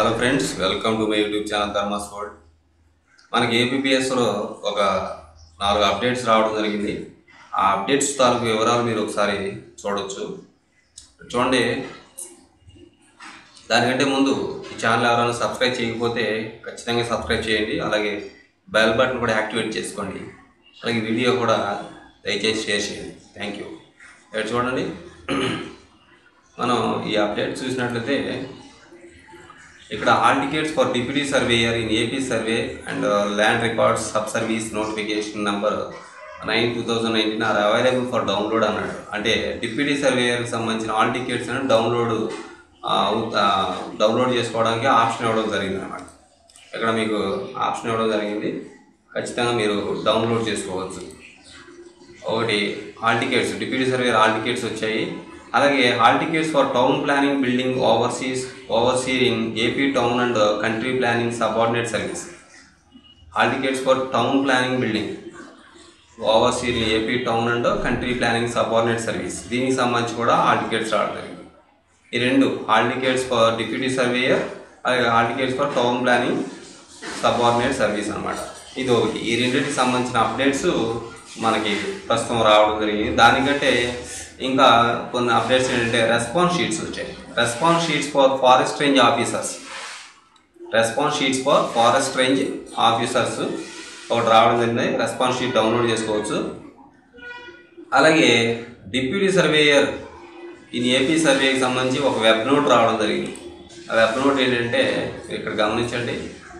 hello friends welcome to my YouTube channel Dharma's world మనకి ఏపీపీఎస్లో ఒక నాలుగు అప్డేట్స్ రావడం జరిగింది ఆ అప్డేట్స్ తాలూకు వివరాలు మీరు ఒకసారి చూడొచ్చు చూడండి దానికంటే ముందు ఈ ఛానల్ ఎవరైనా సబ్స్క్రైబ్ చేయకపోతే ఖచ్చితంగా సబ్స్క్రైబ్ చేయండి అలాగే బెల్ బటన్ కూడా యాక్టివేట్ చేసుకోండి అలాగే వీడియో కూడా దయచేసి షేర్ చేయండి థ్యాంక్ యూ ఇక్కడ చూడండి మనం ఈ అప్డేట్ చూసినట్లయితే ఇక్కడ hall tickets for deputy surveyor in AP survey and land records sub service notification number nine two thousand nineteen are available for download అన్నాడు అంటే డిప్యూటీ సర్వేయర్కి సంబంధించిన హాల్ టికెట్స్ అని డౌన్లోడ్ డౌన్లోడ్ చేసుకోవడానికి ఆప్షన్ ఇవ్వడం జరిగింది అనమాట ఇక్కడ మీకు ఆప్షన్ ఇవ్వడం జరిగింది ఖచ్చితంగా మీరు డౌన్లోడ్ చేసుకోవచ్చు ఒకటి hall tickets deputy surveyor hall tickets వచ్చాయి అలాగే hall tickets for town planning building overseers overseer in AP town and country planning subordinate service hall tickets for town planning building overseer in AP town and country planning subordinate service దీనికి సంబంధించి కూడా hall tickets రావడం జరిగింది ఈ రెండు hall tickets for deputy surveyor అలాగే hall tickets for town planning subordinate service అనమాట ఇది ఒకటి ఈ రెండింటికి సంబంధించిన అప్డేట్స్ మనకి ప్రస్తుతం రావడం జరిగింది దానికంటే ఇంకా కొన్ని అప్డేట్స్ ఏంటంటే రెస్పాన్స్ షీట్స్ వచ్చాయి response sheets for forest range officers response sheets for forest range officers ఒకటి రావడం జరిగింది రెస్పాన్స్ షీట్ డౌన్లోడ్ చేసుకోవచ్చు అలాగే డిప్యూటీ సర్వేయర్ ఈ ఏపీ సర్వేకి సంబంధించి ఒక వెబ్ నోట్ రావడం జరిగింది ఆ వెబ్ నోట్ ఏంటంటే ఇక్కడ గమనించండి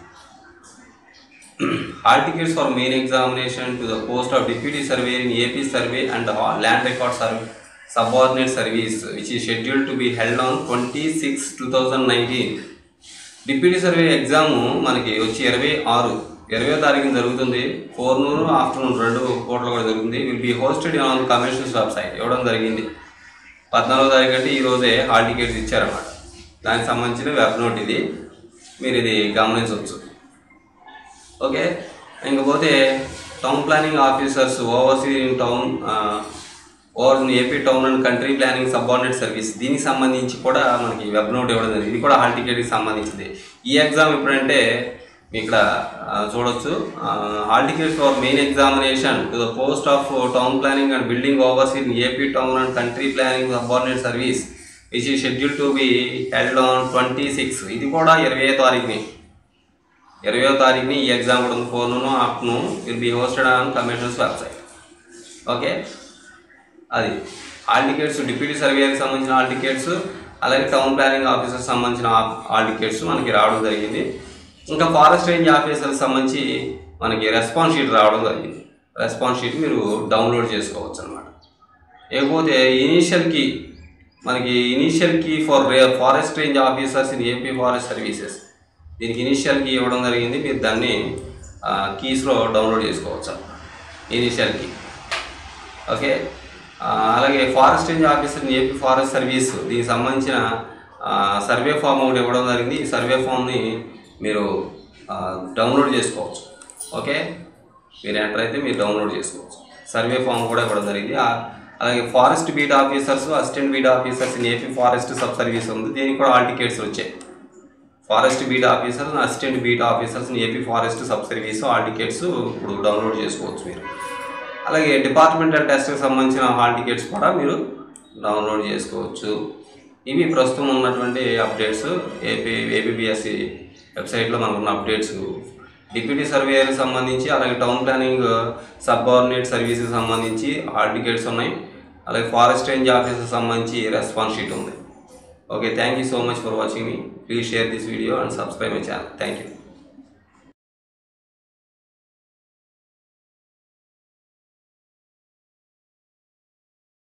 hall tickets for main examination to the post of deputy surveyor in AP survey and land record survey subordinate service which is schedule to be held on twenty six two thousand nineteen deputy survey exam మనకి వచ్చి ఇరవై ఆరు ఇరవై తారీఖున జరుగుతుంది forenoon afternoon రెండు కోట్లు కూడా జరుగుతుంది will be hosted on commission's website ఇవ్వడం జరిగింది పద్నాలుగో తారీఖు అంటే ఈ రోజే హాల్ టికెట్స్ ఇచ్చారన్నమాట దానికి సంబంధించిన వెబ్ నోట్ ఇది మీరు ఇది గమనించవచ్చు ఓకే ఇంకపోతే town planning officers overseer in town over AP town and country planning subordinate service దీనికి సంబంధించి కూడా మనకి వెబ్ నోట్ ఇవ్వడం జరిగింది ఇది కూడా హాల్ టికెట్కి సంబంధించింది ఈ ఎగ్జామ్ ఎప్పుడంటే మీ ఇక్కడ ఆ, చూడొచ్చు hall tickets for main examination to the post of town planning and building overseer in AP town and country planning subordinate service which is schedule to be held on twenty six ఇది కూడా ఇరవై తారీఖుని ఇరవయో తారీఖుని ఈ exam కూడా ఉంది forenoon afternoon will be hosted on commission's website okay అది హాల్ టికెట్స్ డిప్యూటీ సర్వేయర్కి సంబంధించిన హాల్ టికెట్స్ అలాగే టౌన్ ప్లానింగ్ ఆఫీసర్ సంబంధించిన హాల్ టికెట్స్ మనకి రావడం జరిగింది ఇంకా ఫారెస్ట్ రేంజ్ ఆఫీసర్కి సంబంధించి మనకి రెస్పాన్స్ షీట్ రావడం జరిగింది రెస్పాన్స్ షీట్ మీరు డౌన్లోడ్ చేసుకోవచ్చు అనమాట లేకపోతే ఇనీషియల్కి మనకి ఇనీషియల్కి for forest range officers in AP forest services దీనికి ఇనీషియల్ కీ ఇవ్వడం జరిగింది మీరు దాన్ని కీస్లో డౌన్లోడ్ చేసుకోవచ్చు ఇనీషియల్ కీ ఓకే ఆ, అలాగే forest range officer AP forest service దీనికి సంబంధించిన ఆ, సర్వే ఫామ్ ఒకటి ఇవ్వడం జరిగింది ఈ సర్వే ఫామ్ని మీరు ఆ, డౌన్లోడ్ చేసుకోవచ్చు ఓకే మీరు ఎంటర్ అయితే మీరు డౌన్లోడ్ చేసుకోవచ్చు సర్వే ఫామ్ కూడా ఇవ్వడం జరిగింది ఆ, అలాగే forest beat officers assistant beat officers in AP forest sub service ఉంది దీనికి కూడా ఆల్ టికెట్స్ వచ్చాయి forest beat officers assistant beat officers AP forest sub service hall tickets ఇప్పుడు డౌన్లోడ్ చేసుకోవచ్చు మీరు అలాగే డిపార్ట్మెంటల్ టెస్ట్కి సంబంధించిన హాల్ టికెట్స్ కూడా మీరు డౌన్లోడ్ చేసుకోవచ్చు ఇవి ప్రస్తుతం ఉన్నటువంటి అప్డేట్స్ ఏపీ ఏపీబిఎస్సి వెబ్సైట్లో మనకు ఉన్న అప్డేట్స్ డిప్యూటీ సర్వేయర్కి సంబంధించి అలాగే టౌన్ ప్లానింగ్ సబార్డినేట్ సర్వీస్కి సంబంధించి హాల్ టికెట్స్ ఉన్నాయి అలాగే ఫారెస్ట్ రేంజ్ ఆఫీసర్కి సంబంధించి రెస్పాన్స్ షీట్ ఉంది okay thank you so much for watching మీ please share this video and subscribe my channel thank you